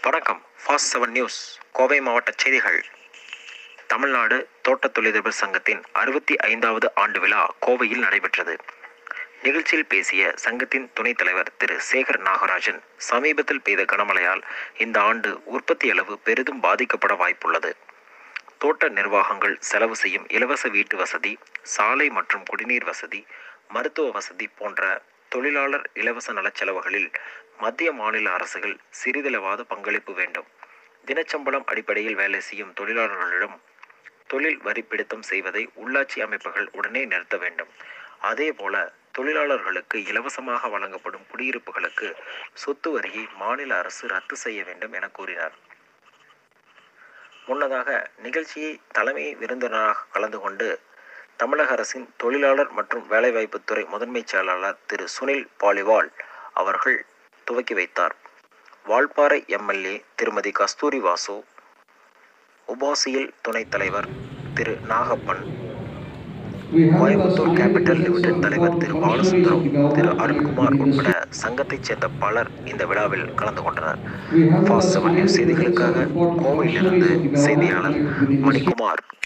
வணக்கம் fast seven news Kovai மாவட்ட செய்திகள் தமிழ்நாடு தோட்டத் தொழிலதிபர் சங்கத்தின் அறுபத்தி ஐந்தாவது ஆண்டு விழா கோவையில் நடைபெற்றது நிகழ்ச்சியில் பேசிய சங்கத்தின் துணைத் தலைவர் திரு சேகர் நாகராஜன் சமீபத்தில் பெய்த கனமழையால் இந்த ஆண்டு உற்பத்தி அளவு பெரிதும் பாதிக்கப்பட வாய்ப்புள்ளது தோட்ட நிர்வாகங்கள் செலவு செய்யும் இலவச வீட்டு வசதி சாலை மற்றும் குடிநீர் வசதி மருத்துவ வசதி போன்ற தொழிலாளர் இலவச நலச் செலவுகளில் மத்திய மாநில அரசுகள் சிறிதளவாத பங்களிப்பு வேண்டும் தினச்சம்பளம் அடிப்படையில் வேலை செய்யும் தொழிலாளர்களிடம் தொழில் வரி பிடித்தம் செய்வதை உள்ளாட்சி அமைப்புகள் உடனே நிறுத்த வேண்டும் அதேபோல தொழிலாளர்களுக்கு இலவசமாக வழங்கப்படும் குடியிருப்புகளுக்கு சொத்து வரியை மாநில அரசு ரத்து செய்ய வேண்டும் என கூறினார் முன்னதாக நிகழ்ச்சியை தலைமை விருந்தினராக கலந்து கொண்டு தமிழக அரசின் தொழிலாளர் மற்றும் வேலைவாய்ப்புத்துறை முதன்மைச் செயலாளர் திரு சுனில் பாலிவால் அவர்கள் துவக்கி வைத்தார் வால்பாறை எம்எல்ஏ திருமதி கஸ்தூரி வாசு உபாசியில் துணைத் தலைவர் திரு நாகப்பன் கோயம்புத்தூர் கேபிட்டல் லிமிடெட் தலைவர் திரு பாலசுந்தரம் திரு அருண்குமார் உட்பட சங்கத்தைச் சேர்ந்த பலர் இந்த விழாவில் கலந்து கொண்டனர் ஃபாஸ்ட் செவன் நியூஸ் செய்திகளுக்காக கோவையிலிருந்து செய்தியாளர் மணிக்குமார்